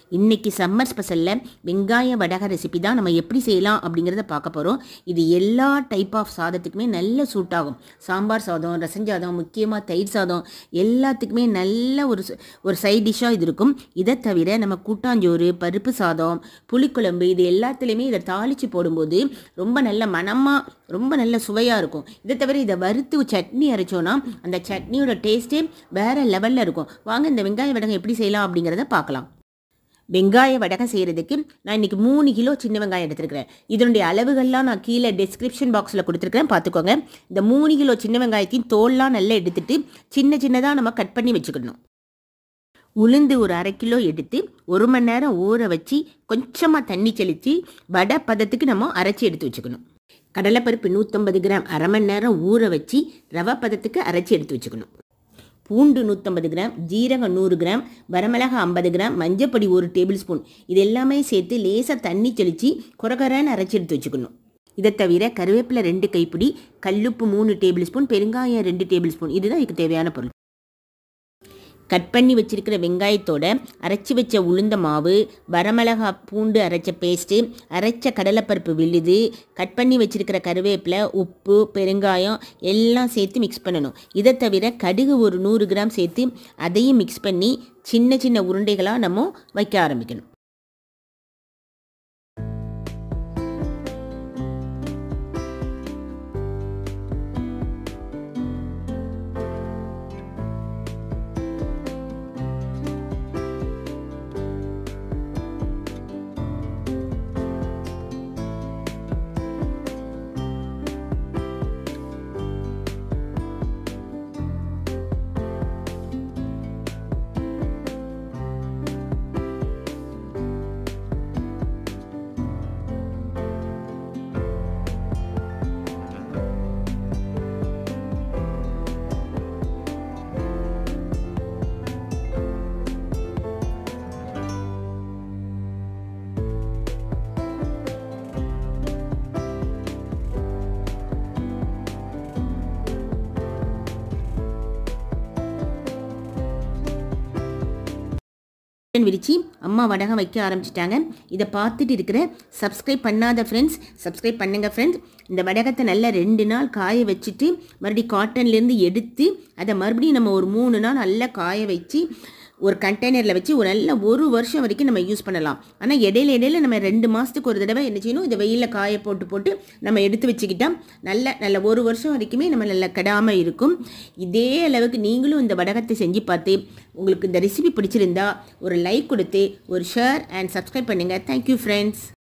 இன்னைக்கு சம்மர் ஸ்பெஷலில் வெங்காய வடக ரெசிபி தான் நம்ம எப்படி செய்யலாம் அப்படிங்கிறத பார்க்க போகிறோம் இது எல்லா டைப் ஆஃப் சாதத்துக்குமே நல்ல சூட் ஆகும் சாம்பார் சாதம் ரசஞ்சாதம் முக்கியமாக தயிர் சாதம் எல்லாத்துக்குமே நல்ல ஒரு ச- ஒரு சைட் டிஷ்ஷாக இது இருக்கும் இதை தவிர நம்ம கூட்டாஞ்சோறு பருப்பு சாதம் புளிக்குழம்பு இது எல்லாத்துலேயுமே இதை தாளித்து போடும்போது ரொம்ப நல்ல மணமாக ரொம்ப நல்ல சுவையாக இருக்கும் இதை தவிர இதை வறுத்து சட்னி அரைச்சோன்னா அந்த சட்னியோட டேஸ்ட்டே வேறு லெவலில் இருக்கும் வாங்க இந்த வெங்காய வடகம் எப்படி செய்யலாம் அப்படிங்கிறத பார்க்கலாம் வெங்காய வடகம் செய்கிறதுக்கு நான் இன்றைக்கி மூணு கிலோ சின்ன வெங்காயம் எடுத்துருக்கிறேன் இதனுடைய அளவுகள்லாம் நான் கீழே டிஸ்கிரிப்ஷன் பாக்ஸில் கொடுத்துருக்கேன் பார்த்துக்கோங்க இந்த மூணு கிலோ சின்ன வெங்காயத்தையும் தோல்லாம் நல்லா எடுத்துட்டு சின்ன சின்னதாக நம்ம கட் பண்ணி வச்சுக்கணும் உளுந்து ஒரு அரை கிலோ எடுத்து ஒரு மணி நேரம் ஊற வச்சு கொஞ்சமாக தண்ணி தெளித்து வடை பதத்துக்கு நம்ம அரைச்சி எடுத்து வச்சுக்கணும் கடலைப்பருப்பு நூற்றம்பது கிராம் அரை மணி நேரம் ஊற வச்சு ரவை பதத்துக்கு அரைச்சி எடுத்து வச்சுக்கணும் பூண்டு நூற்றம்பது கிராம் ஜீரகம் நூறு கிராம் வரமிளகா ஐம்பது கிராம் மஞ்சப்பொடி ஒரு டேபிள் ஸ்பூன் இது எல்லாமே சேர்த்து லேசாக தண்ணி தெளித்து குறகரன்னு அரைச்சி எடுத்து வச்சுக்கணும் இதை தவிர கருவேப்பிலை ரெண்டு கைப்பிடி கல்லுப்பு மூணு டேபிள் ஸ்பூன் பெருங்காயம் ரெண்டு டேபிள் ஸ்பூன் இதுதான் இதுக்கு தேவையான பொருள் கட் பண்ணி வச்சிருக்கிற வெங்காயத்தோட அரைச்சி வச்ச உளுந்த மாவு வரமிளகா பூண்டு அரைச்ச பேஸ்ட்டு அரைச்ச கடலைப்பருப்பு விழுது கட் பண்ணி வச்சிருக்கிற கருவேப்பிலை உப்பு பெருங்காயம் எல்லாம் சேர்த்து மிக்ஸ் பண்ணணும் இதை தவிர கடுகு ஒரு நூறு கிராம் சேர்த்து அதையும் மிக்ஸ் பண்ணி சின்ன சின்ன உருண்டைகளாக நம்ம வைக்க ஆரம்பிக்கணும் பட்டன் விரிச்சு அம்மா வடகம் வைக்க ஆரம்பிச்சிட்டாங்க இதை பார்த்துட்டு இருக்கிற சப்ஸ்கிரைப் பண்ணாத ஃப்ரெண்ட்ஸ் சப்ஸ்கிரைப் பண்ணுங்கள் ஃப்ரெண்ட்ஸ் இந்த வடகத்தை நல்லா ரெண்டு நாள் காய வச்சுட்டு மறுபடியும் காட்டன்லேருந்து எடுத்து அதை மறுபடியும் நம்ம ஒரு மூணு நாள் நல்லா காய வச்சு ஒரு கண்டெய்னரில் வச்சு ஒரு நல்ல ஒரு வருஷம் வரைக்கும் நம்ம யூஸ் பண்ணலாம் ஆனால் இடையில இடையில நம்ம ரெண்டு மாதத்துக்கு ஒரு தடவை என்ன செய்யணும் இதை வெயிலில் காய போட்டு போட்டு நம்ம எடுத்து வச்சுக்கிட்டா நல்ல நல்ல ஒரு வருஷம் வரைக்குமே நம்ம நல்லா கெடாமல் இருக்கும் இதே அளவுக்கு நீங்களும் இந்த வடகத்தை செஞ்சு பார்த்து உங்களுக்கு இந்த ரெசிபி பிடிச்சிருந்தா ஒரு லைக் கொடுத்து ஒரு ஷேர் அண்ட் சப்ஸ்கிரைப் பண்ணுங்கள் தேங்க்யூ ஃப்ரெண்ட்ஸ்